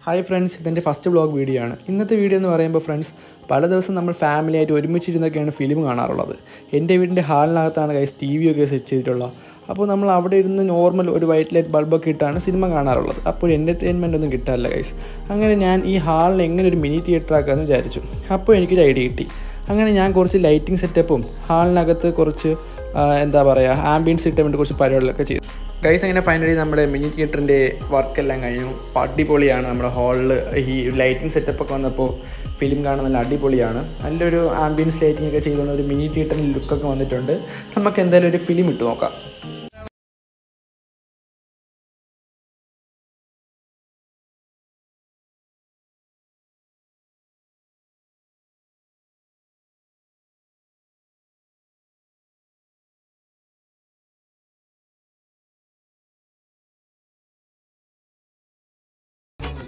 hi friends ഇതെൻ്റെ first vlog video ആണ് ഇന്നത്തെ വീഡിയോ എന്ന് പറയുമ്പോൾ ഫ്രണ്ട്സ് പല ദിവസം നമ്മൾ ഫാമിലി ആയിട്ട് ഒരുമിച്ചിരുന്നൊക്കെയാണ് ഫിലിം കാണാറുള്ളത് എൻ്റെ വീടിൻ്റെ ഹാളിനകത്താണ് ഗൈസ് ടി വി ഒക്കെ സെറ്റ് ചെയ്തിട്ടുള്ളത് അപ്പോൾ നമ്മൾ അവിടെ ഇരുന്ന് നോർമൽ ഒരു വൈറ്റ് ലൈറ്റ് ബൾബൊക്കെ ഇട്ടാണ് സിനിമ കാണാറുള്ളത് അപ്പോൾ എൻ്റർടൈൻമെൻ്റ് ഒന്നും കിട്ടാറില്ല ഗൈസ് അങ്ങനെ ഞാൻ ഈ ഹാളിനെ എങ്ങനെ ഒരു മിനി തിയേറ്റർ ആക്കാമെന്ന് വിചാരിച്ചു അപ്പോൾ എനിക്കൊരു ഐഡിയ കിട്ടി അങ്ങനെ ഞാൻ കുറച്ച് ലൈറ്റിംഗ് സെറ്റപ്പും ഹാളിനകത്ത് കുറച്ച് ആ, എന്താ പറയുക ആംബിയൻസ് ഇട്ടാൻ വേണ്ടി കുറച്ച് പരിപാടികളൊക്കെ ചെയ്തു ഗൈസ് അങ്ങനെ ഫൈനലി നമ്മുടെ മിനി തിയേറ്ററിൻ്റെ വർക്കെല്ലാം കഴിഞ്ഞു അപ്പോൾ അടിപൊളിയാണ് നമ്മുടെ ഹാളിൽ ഈ ലൈറ്റിംഗ് സെറ്റപ്പ് ഒക്കെ വന്നപ്പോൾ ഫിലിം കാണാൻ നല്ല അടിപൊളിയാണ് നല്ലൊരു ആംബിയൻസ് ലൈറ്റിംഗ് ഒക്കെ ചെയ്തുകൊണ്ട് ഒരു മിനി തിയേറ്ററിൻ്റെ ലുക്കൊക്കെ വന്നിട്ടുണ്ട് നമുക്ക് എന്തായാലും ഒരു ഫിലിം ഇട്ട് നോക്കാം